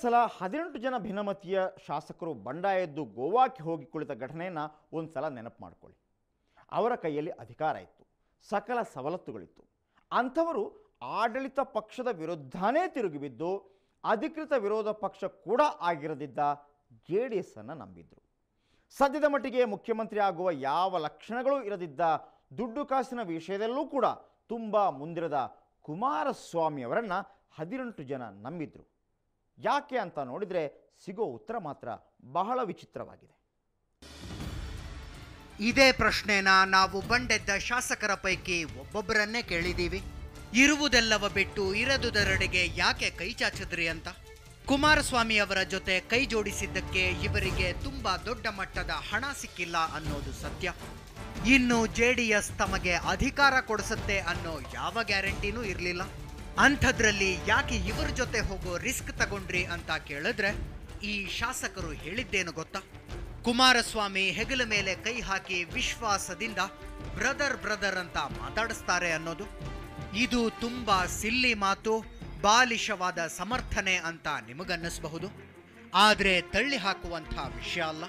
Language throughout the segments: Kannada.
ಸಲ ಹದಿನೆಂಟು ಜನ ಭಿನ್ನಮತೀಯ ಶಾಸಕರು ಬಂಡಾಯ ಎದ್ದು ಗೋವಾಕ್ಕೆ ಹೋಗಿ ಕುಳಿತ ಘಟನೆಯನ್ನು ಒಂದು ಸಲ ನೆನಪು ಮಾಡಿಕೊಳ್ಳಿ ಅವರ ಕೈಯಲ್ಲಿ ಅಧಿಕಾರ ಇತ್ತು ಸಕಲ ಸವಲತ್ತುಗಳಿತ್ತು ಅಂಥವರು ಆಡಳಿತ ಪಕ್ಷದ ವಿರುದ್ಧನೇ ತಿರುಗಿಬಿದ್ದು ಅಧಿಕೃತ ವಿರೋಧ ಪಕ್ಷ ಕೂಡ ಆಗಿರದಿದ್ದ ಜೆ ಡಿ ಎಸ್ ಅನ್ನು ನಂಬಿದ್ರು ಸದ್ಯದ ಮಟ್ಟಿಗೆ ಮುಖ್ಯಮಂತ್ರಿ ಆಗುವ ಯಾವ ಲಕ್ಷಣಗಳೂ ಇರದಿದ್ದ ದುಡ್ಡು ಕಾಸಿನ ವಿಷಯದಲ್ಲೂ ಕೂಡ ತುಂಬ ಮುಂದಿರದ ಕುಮಾರಸ್ವಾಮಿ ಅವರನ್ನು ಹದಿನೆಂಟು ಜನ ನಂಬಿದ್ರು ಯಾಕೆ ಅಂತ ನೋಡಿದರೆ ಸಿಗೋ ಉತ್ತರ ಮಾತ್ರ ಬಹಳ ವಿಚಿತ್ರವಾಗಿದೆ ಇದೇ ಪ್ರಶ್ನೆನ ನಾವು ಬಂಡೆದ್ದ ಶಾಸಕರ ಪೈಕಿ ಒಬ್ಬೊಬ್ಬರನ್ನೇ ಕೇಳಿದೀವಿ ಇರುವುದೆಲ್ಲವ ಬಿಟ್ಟು ಇರದುದರೆಡೆಗೆ ಯಾಕೆ ಕೈ ಚಾಚಿದ್ರಿ ಅಂತ ಕುಮಾರಸ್ವಾಮಿ ಅವರ ಜೊತೆ ಕೈ ಜೋಡಿಸಿದ್ದಕ್ಕೆ ಇವರಿಗೆ ತುಂಬಾ ದೊಡ್ಡ ಮಟ್ಟದ ಹಣ ಸಿಕ್ಕಿಲ್ಲ ಅನ್ನೋದು ಸತ್ಯ ಇನ್ನು ಜೆ ಡಿ ಎಸ್ ತಮಗೆ ಅಧಿಕಾರ ಕೊಡಿಸುತ್ತೆ ಅನ್ನೋ ಯಾವ ಗ್ಯಾರಂಟಿನೂ ಇರಲಿಲ್ಲ ಅಂಥದ್ರಲ್ಲಿ ಯಾಕೆ ಇವರ ಜೊತೆ ಹೋಗೋ ರಿಸ್ಕ್ ತಗೊಂಡ್ರಿ ಅಂತ ಕೇಳಿದ್ರೆ ಈ ಶಾಸಕರು ಹೇಳಿದ್ದೇನು ಗೊತ್ತಾ ಕುಮಾರಸ್ವಾಮಿ ಹೆಗಲ ಮೇಲೆ ಕೈ ಹಾಕಿ ವಿಶ್ವಾಸದಿಂದ ಬ್ರದರ್ ಬ್ರದರ್ ಅಂತ ಮಾತಾಡಿಸ್ತಾರೆ ಅನ್ನೋದು ಇದು ತುಂಬಾ ಸಿಲ್ಲಿ ಮಾತು ಬಾಲಿಶವಾದ ಸಮರ್ಥನೆ ಅಂತ ನಿಮಗನ್ನಿಸಬಹುದು ಆದ್ರೆ ತಳ್ಳಿ ಹಾಕುವಂಥ ವಿಷಯ ಅಲ್ಲ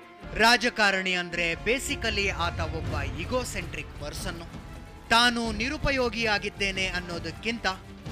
ರಾಜಕಾರಣಿ ಅಂದ್ರೆ ಬೇಸಿಕಲಿ ಆತ ಒಬ್ಬ ಇಗೋಸೆಂಟ್ರಿಕ್ ಪರ್ಸನ್ನು ತಾನು ನಿರುಪಯೋಗಿಯಾಗಿದ್ದೇನೆ ಅನ್ನೋದಕ್ಕಿಂತ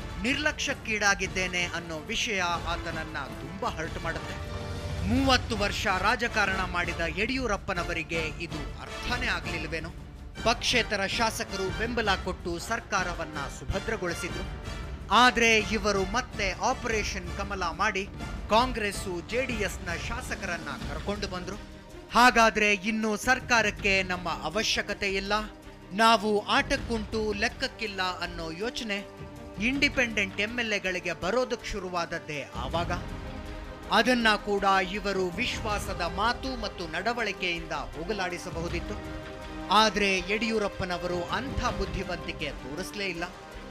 ನಿರ್ಲಕ್ಷ್ಯಕ್ಕೀಡಾಗಿದ್ದೇನೆ ಅನ್ನೋ ವಿಷಯ ಆತನನ್ನ ತುಂಬಾ ಹರ್ಟ್ ಮಾಡುತ್ತೆ ಮೂವತ್ತು ವರ್ಷ ರಾಜಕಾರಣ ಮಾಡಿದ ಯಡಿಯೂರಪ್ಪನವರಿಗೆ ಇದು ಅರ್ಥನೇ ಆಗ್ಲಿಲ್ವೇನೋ ಪಕ್ಷೇತರ ಶಾಸಕರು ಬೆಂಬಲ ಕೊಟ್ಟು ಸರ್ಕಾರವನ್ನ ಸುಭದ್ರಗೊಳಿಸಿದ್ರು ಆದ್ರೆ ಇವರು ಮತ್ತೆ ಆಪರೇಷನ್ ಕಮಲ ಮಾಡಿ ಕಾಂಗ್ರೆಸ್ಸು ಜೆಡಿಎಸ್ನ ಶಾಸಕರನ್ನ ಕರ್ಕೊಂಡು ಬಂದ್ರು ಹಾಗಾದ್ರೆ ಇನ್ನು ಸರ್ಕಾರಕ್ಕೆ ನಮ್ಮ ಅವಶ್ಯಕತೆ ಇಲ್ಲ ನಾವು ಆಟಕ್ಕುಂಟು ಲೆಕ್ಕಕ್ಕಿಲ್ಲ ಅನ್ನೋ ಯೋಚನೆ ಇಂಡಿಪೆಂಡೆಂಟ್ ಎಂ ಎಲ್ ಎಗಳಿಗೆ ಬರೋದಕ್ಕೆ ಶುರುವಾದದ್ದೇ ಆವಾಗ ಅದನ್ನ ಕೂಡ ಇವರು ವಿಶ್ವಾಸದ ಮಾತು ಮತ್ತು ನಡವಳಿಕೆಯಿಂದ ಹೋಗಲಾಡಿಸಬಹುದಿತ್ತು ಆದರೆ ಯಡಿಯೂರಪ್ಪನವರು ಅಂಥ ಬುದ್ಧಿವಂತಿಕೆ ತೋರಿಸಲೇ ಇಲ್ಲ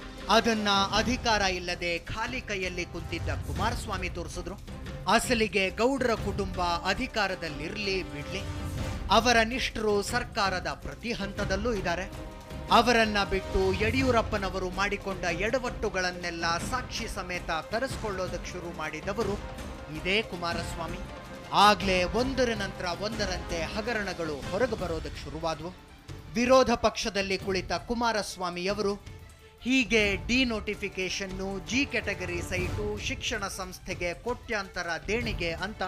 ಅದನ್ನ ಅಧಿಕಾರ ಇಲ್ಲದೆ ಖಾಲಿ ಕೈಯಲ್ಲಿ ಕುಂತಿದ್ದ ಕುಮಾರಸ್ವಾಮಿ ತೋರಿಸಿದ್ರು ಅಸಲಿಗೆ ಗೌಡರ ಕುಟುಂಬ ಅಧಿಕಾರದಲ್ಲಿರ್ಲಿ ಬಿಡ್ಲಿ ಅವರ ನಿಷ್ಠರು ಸರ್ಕಾರದ ಪ್ರತಿ ಹಂತದಲ್ಲೂ ಇದ್ದಾರೆ ಅವರನ್ನ ಬಿಟ್ಟು ಯಡಿಯೂರಪ್ಪನವರು ಮಾಡಿಕೊಂಡ ಎಡವಟ್ಟುಗಳನ್ನೆಲ್ಲ ಸಾಕ್ಷಿ ಸಮೇತ ತರಿಸ್ಕೊಳ್ಳೋದಕ್ಕೆ ಶುರು ಮಾಡಿದವರು ಇದೇ ಕುಮಾರಸ್ವಾಮಿ ಆಗ್ಲೇ ಒಂದರ ನಂತರ ಒಂದರಂತೆ ಹಗರಣಗಳು ಹೊರಗೆ ಬರೋದಕ್ಕೆ ಶುರುವಾದವು ವಿರೋಧ ಪಕ್ಷದಲ್ಲಿ ಕುಳಿತ ಕುಮಾರಸ್ವಾಮಿಯವರು ಹೀಗೆ ಡಿನೋಟಿಫಿಕೇಶನ್ನು ಜಿ ಕ್ಯಾಟಗರಿ ಸೈಟು ಶಿಕ್ಷಣ ಸಂಸ್ಥೆಗೆ ಕೋಟ್ಯಾಂತರ ದೇಣಿಗೆ ಅಂತ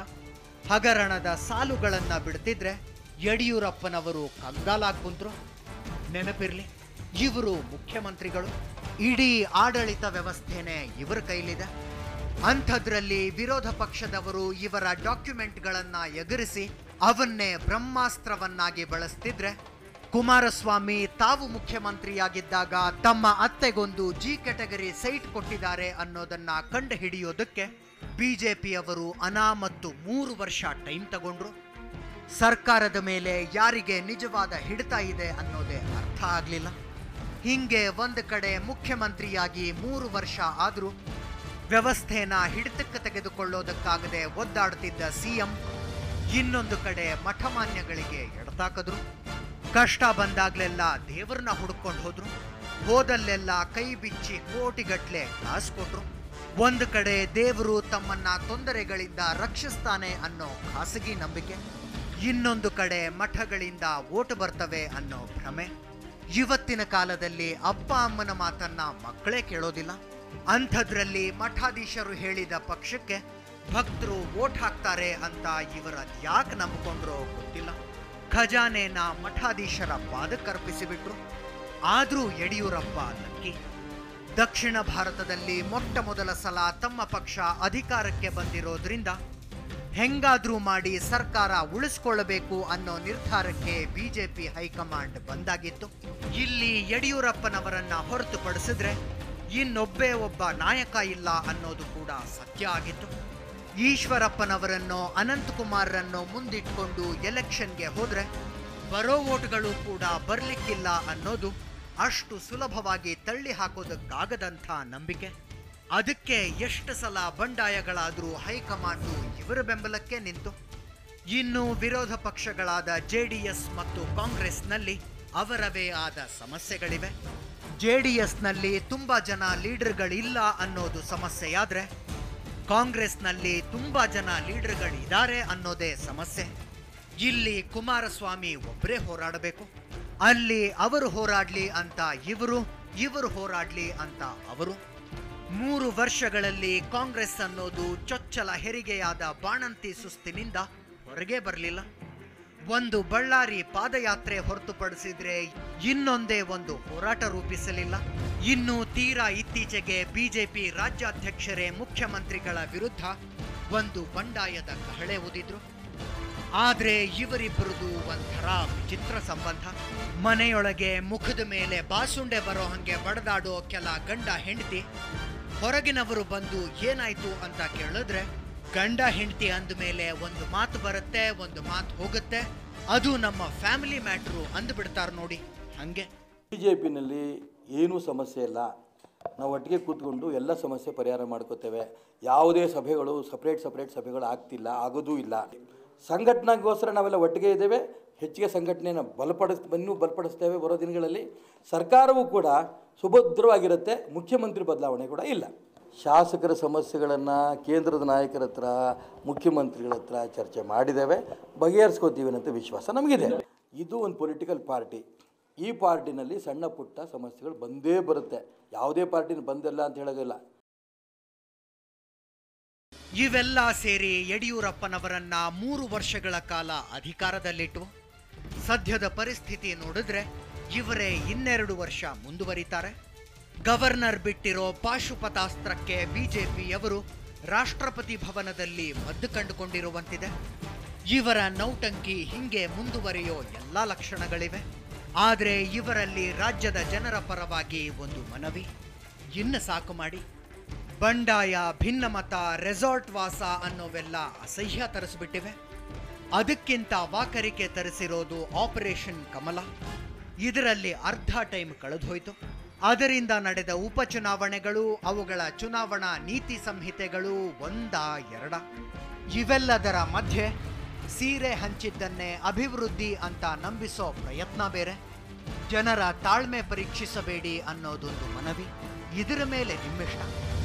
ಹಗರಣದ ಸಾಲುಗಳನ್ನ ಬಿಡ್ತಿದ್ರೆ ಯಡಿಯೂರಪ್ಪನವರು ಕಂಗಾಲಾಗ್ ಕುಂತ್ರು ನೆನಪಿರ್ಲಿ ಇವರು ಮುಖ್ಯಮಂತ್ರಿಗಳು ಇಡೀ ಆಡಳಿತ ವ್ಯವಸ್ಥೆನೇ ಇವರ ಕೈಲಿದೆ ಅಂಥದ್ರಲ್ಲಿ ವಿರೋಧ ಪಕ್ಷದವರು ಇವರ ಡಾಕ್ಯುಮೆಂಟ್ಗಳನ್ನ ಎಗರಿಸಿ ಅವನ್ನೇ ಬ್ರಹ್ಮಾಸ್ತ್ರವನ್ನಾಗಿ ಬಳಸ್ತಿದ್ರೆ ಕುಮಾರಸ್ವಾಮಿ ತಾವು ಮುಖ್ಯಮಂತ್ರಿಯಾಗಿದ್ದಾಗ ತಮ್ಮ ಅತ್ತೆಗೊಂದು ಜಿ ಕ್ಯಾಟಗರಿ ಸೈಟ್ ಕೊಟ್ಟಿದ್ದಾರೆ ಅನ್ನೋದನ್ನ ಕಂಡು ಹಿಡಿಯೋದಕ್ಕೆ ಬಿಜೆಪಿಯವರು ಅನಾಮತ್ತು ಮೂರು ವರ್ಷ ಟೈಮ್ ತಗೊಂಡ್ರು ಸರ್ಕಾರದ ಮೇಲೆ ಯಾರಿಗೆ ನಿಜವಾದ ಹಿಡಿತ ಇದೆ ಅನ್ನೋದೇ ಅರ್ಥ ಆಗಲಿಲ್ಲ ಹಿಂಗೆ ಒಂದು ಕಡೆ ಮುಖ್ಯಮಂತ್ರಿಯಾಗಿ ಮೂರು ವರ್ಷ ಆದರೂ ವ್ಯವಸ್ಥೆನ ಹಿಡಿತಕ್ಕೆ ತೆಗೆದುಕೊಳ್ಳೋದಕ್ಕಾಗದೆ ಒದ್ದಾಡ್ತಿದ್ದ ಸಿಎಂ ಇನ್ನೊಂದು ಕಡೆ ಮಠಮಾನ್ಯಗಳಿಗೆ ಎಡತಾಕದ್ರು ಕಷ್ಟ ಬಂದಾಗ್ಲೆಲ್ಲ ದೇವರನ್ನ ಹುಡ್ಕೊಂಡು ಹೋದ್ರು ಹೋದಲ್ಲೆಲ್ಲ ಕೈ ಬಿಚ್ಚಿ ಕೋಟಿಗಟ್ಲೆ ಕಾಸು ಕೊಟ್ರು ಒಂದು ಕಡೆ ದೇವರು ತಮ್ಮನ್ನ ತೊಂದರೆಗಳಿಂದ ರಕ್ಷಿಸ್ತಾನೆ ಅನ್ನೋ ಖಾಸಗಿ ನಂಬಿಕೆ ಇನ್ನೊಂದು ಕಡೆ ಮಠಗಳಿಂದ ಓಟು ಬರ್ತವೆ ಅನ್ನೋ ಭ್ರಮೆ ಇವತ್ತಿನ ಕಾಲದಲ್ಲಿ ಅಪ್ಪ ಅಮ್ಮನ ಮಾತನ್ನ ಮಕ್ಕಳೇ ಕೇಳೋದಿಲ್ಲ ಅಂಥದ್ರಲ್ಲಿ ಮಠಾಧೀಶರು ಹೇಳಿದ ಪಕ್ಷಕ್ಕೆ ಭಕ್ತರು ವೋಟ್ ಹಾಕ್ತಾರೆ ಅಂತ ಇವರ ಯಾಕೆ ನಂಬಿಕೊಂಡ್ರೋ ಗೊತ್ತಿಲ್ಲ ಖಜಾನೆನ ಮಠಾಧೀಶರ ಪಾದಕ್ಕರ್ಪಿಸಿಬಿಟ್ರು ಆದ್ರೂ ಯಡಿಯೂರಪ್ಪ ಲಕ್ಕಿ ದಕ್ಷಿಣ ಭಾರತದಲ್ಲಿ ಮೊಟ್ಟ ಮೊದಲ ಸಲ ತಮ್ಮ ಪಕ್ಷ ಅಧಿಕಾರಕ್ಕೆ ಬಂದಿರೋದ್ರಿಂದ ಹೆಂಗಾದ್ರೂ ಮಾಡಿ ಸರ್ಕಾರ ಉಳಿಸ್ಕೊಳ್ಳಬೇಕು ಅನ್ನೋ ನಿರ್ಧಾರಕ್ಕೆ ಬಿಜೆಪಿ ಹೈಕಮಾಂಡ್ ಬಂದಾಗಿತ್ತು ಇಲ್ಲಿ ಯಡಿಯೂರಪ್ಪನವರನ್ನ ಹೊರತುಪಡಿಸಿದ್ರೆ ಇನ್ನೊಬ್ಬೇ ಒಬ್ಬ ನಾಯಕ ಇಲ್ಲ ಅನ್ನೋದು ಕೂಡ ಸತ್ಯ ಆಗಿತ್ತು ಈಶ್ವರಪ್ಪನವರನ್ನೋ ಅನಂತಕುಮಾರ್ರನ್ನೋ ಮುಂದಿಟ್ಕೊಂಡು ಎಲೆಕ್ಷನ್ಗೆ ಹೋದ್ರೆ ಬರೋ ವೋಟ್ಗಳು ಕೂಡ ಬರ್ಲಿಕ್ಕಿಲ್ಲ ಅನ್ನೋದು ಅಷ್ಟು ಸುಲಭವಾಗಿ ತಳ್ಳಿ ಹಾಕೋದಕ್ಕಾಗದಂಥ ನಂಬಿಕೆ ಅದಕ್ಕೆ ಎಷ್ಟು ಸಲ ಬಂಡಾಯಗಳಾದರೂ ಹೈಕಮಾಂಡು ಇವರ ಬೆಂಬಲಕ್ಕೆ ನಿಂತು ಇನ್ನು ವಿರೋಧ ಪಕ್ಷಗಳಾದ ಜೆಡಿಎಸ್ ಮತ್ತು ಕಾಂಗ್ರೆಸ್ನಲ್ಲಿ ಅವರವೇ ಆದ ಸಮಸ್ಯೆಗಳಿವೆ ಜೆಡಿಎಸ್ನಲ್ಲಿ ತುಂಬಾ ಜನ ಲೀಡರ್ಗಳಿಲ್ಲ ಅನ್ನೋದು ಸಮಸ್ಯೆಯಾದ್ರೆ ಕಾಂಗ್ರೆಸ್ನಲ್ಲಿ ತುಂಬಾ ಜನ ಲೀಡರ್ಗಳಿದ್ದಾರೆ ಅನ್ನೋದೇ ಸಮಸ್ಯೆ ಇಲ್ಲಿ ಕುಮಾರಸ್ವಾಮಿ ಒಬ್ಬರೇ ಹೋರಾಡಬೇಕು ಅಲ್ಲಿ ಅವರು ಹೋರಾಡ್ಲಿ ಅಂತ ಇವರು ಇವರು ಹೋರಾಡ್ಲಿ ಅಂತ ಅವರು ಮೂರು ವರ್ಷಗಳಲ್ಲಿ ಕಾಂಗ್ರೆಸ್ ಅನ್ನೋದು ಚೊಚ್ಚಲ ಹೆರಿಗೆಯಾದ ಬಾಣಂತಿ ಸುಸ್ತಿನಿಂದ ಹೊರಗೆ ಬರಲಿಲ್ಲ ಒಂದು ಬಳ್ಳಾರಿ ಪಾದಯಾತ್ರೆ ಹೊರತುಪಡಿಸಿದ್ರೆ ಇನ್ನೊಂದೇ ಒಂದು ಹೋರಾಟ ರೂಪಿಸಲಿಲ್ಲ ಇನ್ನು ತೀರಾ ಇತ್ತೀಚೆಗೆ ಬಿಜೆಪಿ ರಾಜ್ಯಾಧ್ಯಕ್ಷರೇ ಮುಖ್ಯಮಂತ್ರಿಗಳ ವಿರುದ್ಧ ಒಂದು ಬಂಡಾಯದ ಕಹಳೆ ಊದಿದ್ರು ಆದ್ರೆ ಇವರಿಬ್ಬರದು ಒಂಥರ ವಿಚಿತ್ರ ಸಂಬಂಧ ಮನೆಯೊಳಗೆ ಮುಖದ ಮೇಲೆ ಬಾಸುಂಡೆ ಬರೋ ಹಂಗೆ ಬಡದಾಡೋ ಕೆಲ ಗಂಡ ಹೆಂಡತಿ ಹೊರಗಿನವರು ಬಂದು ಏನಾಯ್ತು ಅಂತ ಕೇಳಿದ್ರೆ ಗಂಡ ಹೆಂಡತಿ ಅಂದಮೇಲೆ ಒಂದು ಮಾತು ಬರುತ್ತೆ ಒಂದು ಮಾತು ಹೋಗುತ್ತೆ ಅದು ನಮ್ಮ ಫ್ಯಾಮಿಲಿ ಮ್ಯಾಟ್ರು ಅಂದ್ಬಿಡ್ತಾರ ನೋಡಿ ಹಂಗೆ ಬಿ ಜೆ ಪಿನಲ್ಲಿ ಏನೂ ಸಮಸ್ಯೆ ಇಲ್ಲ ನಾವು ಒಟ್ಟಿಗೆ ಕೂತ್ಕೊಂಡು ಎಲ್ಲ ಸಮಸ್ಯೆ ಪರಿಹಾರ ಮಾಡ್ಕೋತೇವೆ ಯಾವುದೇ ಸಭೆಗಳು ಸಪ್ರೇಟ್ ಸಪ್ರೇಟ್ ಸಭೆಗಳು ಆಗ್ತಿಲ್ಲ ಆಗೋದೂ ಇಲ್ಲ ಸಂಘಟನೆಗೋಸ್ಕರ ನಾವೆಲ್ಲ ಒಟ್ಟಿಗೆ ಇದ್ದೇವೆ ಹೆಚ್ಚಿಗೆ ಸಂಘಟನೆಯನ್ನು ಬಲಪಡಿಸ್ ಇನ್ನೂ ಬಲಪಡಿಸ್ತೇವೆ ಬರೋ ದಿನಗಳಲ್ಲಿ ಸರ್ಕಾರವೂ ಕೂಡ ಸುಭದ್ರವಾಗಿರುತ್ತೆ ಮುಖ್ಯಮಂತ್ರಿ ಬದಲಾವಣೆ ಕೂಡ ಇಲ್ಲ ಶಾಸಕರ ಸಮಸ್ಯೆಗಳನ್ನು ಕೇಂದ್ರದ ನಾಯಕರ ಹತ್ರ ಮುಖ್ಯಮಂತ್ರಿಗಳ ಹತ್ರ ಚರ್ಚೆ ಮಾಡಿದ್ದೇವೆ ಬಗೆಹರಿಸ್ಕೋತೀವಿ ಅನ್ನೋ ವಿಶ್ವಾಸ ನಮಗಿದೆ ಇದು ಒಂದು ಪೊಲಿಟಿಕಲ್ ಪಾರ್ಟಿ ಈ ಪಾರ್ಟಿನಲ್ಲಿ ಸಣ್ಣ ಪುಟ್ಟ ಸಮಸ್ಯೆಗಳು ಬಂದೇ ಬರುತ್ತೆ ಯಾವುದೇ ಪಾರ್ಟಿನ ಬಂದಿಲ್ಲ ಅಂತ ಹೇಳೋದಿಲ್ಲ ಇವೆಲ್ಲ ಸೇರಿ ಯಡಿಯೂರಪ್ಪನವರನ್ನ ಮೂರು ವರ್ಷಗಳ ಕಾಲ ಅಧಿಕಾರದಲ್ಲಿಟ್ಟು ಸದ್ಯದ ಪರಿಸ್ಥಿತಿ ನೋಡಿದ್ರೆ ಇವರೇ ಇನ್ನೆರಡು ವರ್ಷ ಮುಂದುವರಿತಾರೆ ಗವರ್ನರ್ ಬಿಟ್ಟಿರೋ ಪಾಶುಪತಾಸ್ತ್ರಕ್ಕೆ ಬಿಜೆಪಿಯವರು ರಾಷ್ಟ್ರಪತಿ ಭವನದಲ್ಲಿ ಮದ್ದು ಕಂಡುಕೊಂಡಿರುವಂತಿದೆ ಇವರ ನೌಟಂಕಿ ಹಿಂಗೆ ಮುಂದುವರಿಯೋ ಎಲ್ಲ ಲಕ್ಷಣಗಳಿವೆ ಆದರೆ ಇವರಲ್ಲಿ ರಾಜ್ಯದ ಜನರ ಪರವಾಗಿ ಒಂದು ಮನವಿ ಇನ್ನು ಸಾಕು ಮಾಡಿ ಬಂಡಾಯ ಭಿನ್ನಮತ ರೆಸಾರ್ಟ್ ವಾಸ ಅನ್ನೋವೆಲ್ಲ ಅಸಹ್ಯ ತರಿಸ್ಬಿಟ್ಟಿವೆ ಅದಕ್ಕಿಂತ ವಾಕರಿಕೆ ತರಿಸಿರೋದು ಆಪರೇಷನ್ ಕಮಲ ಇದರಲ್ಲಿ ಅರ್ಧ ಟೈಮ್ ಕಳೆದೋಯ್ತು ಅದರಿಂದ ನಡೆದ ಉಪಚುನಾವಣೆಗಳು ಅವುಗಳ ಚುನಾವಣಾ ನೀತಿ ಸಂಹಿತೆಗಳು ಒಂದ ಎರಡ ಇವೆಲ್ಲದರ ಮಧ್ಯೆ ಸೀರೆ ಹಂಚಿದ್ದನ್ನೇ ಅಭಿವೃದ್ಧಿ ಅಂತ ನಂಬಿಸೋ ಪ್ರಯತ್ನ ಬೇರೆ ಜನರ ತಾಳ್ಮೆ ಪರೀಕ್ಷಿಸಬೇಡಿ ಅನ್ನೋದೊಂದು ಮನವಿ ಇದರ ಮೇಲೆ ನಿಮ್ಮಿಷ್ಟ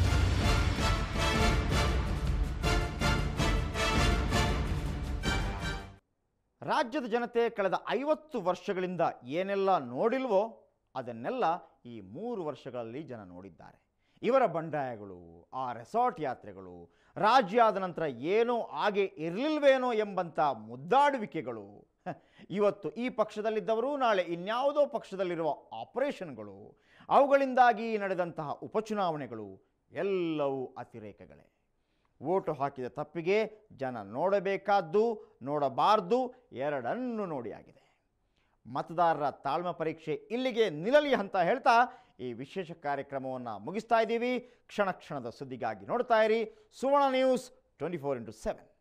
ರಾಜ್ಯದ ಜನತೆ ಕಳೆದ ಐವತ್ತು ವರ್ಷಗಳಿಂದ ಏನೆಲ್ಲ ನೋಡಿಲ್ವೋ ಅದನ್ನೆಲ್ಲ ಈ ಮೂರು ವರ್ಷಗಳಲ್ಲಿ ಜನ ನೋಡಿದ್ದಾರೆ ಇವರ ಬಂಡಾಯಗಳು ಆ ರೆಸಾರ್ಟ್ ಯಾತ್ರೆಗಳು ರಾಜ್ಯ ಆದ ನಂತರ ಏನೋ ಹಾಗೆ ಇರಲಿಲ್ವೇನೋ ಎಂಬಂಥ ಮುದ್ದಾಡುವಿಕೆಗಳು ಹ, ಇವತ್ತು ಈ ಪಕ್ಷದಲ್ಲಿದ್ದವರು ನಾಳೆ ಇನ್ಯಾವುದೋ ಪಕ್ಷದಲ್ಲಿರುವ ಆಪರೇಷನ್ಗಳು ಅವುಗಳಿಂದಾಗಿ ನಡೆದಂತಹ ಉಪಚುನಾವಣೆಗಳು ಎಲ್ಲವೂ ಅತಿರೇಕಗಳೇ ಓಟು ಹಾಕಿದ ತಪ್ಪಿಗೆ ಜನ ನೋಡಬೇಕಾದ್ದು ನೋಡಬಾರ್ದು ಎರಡನ್ನೂ ನೋಡಿ ಆಗಿದೆ ಮತದಾರರ ತಾಳ್ಮೆ ಪರೀಕ್ಷೆ ಇಲ್ಲಿಗೆ ನಿಲ್ಲಲಿ ಅಂತ ಹೇಳ್ತಾ ಈ ವಿಶೇಷ ಕಾರ್ಯಕ್ರಮವನ್ನು ಮುಗಿಸ್ತಾ ಇದ್ದೀವಿ ಕ್ಷಣ ಕ್ಷಣದ ಸುದ್ದಿಗಾಗಿ ನೋಡ್ತಾ ಇರಿ Suvarna news twenty four into seven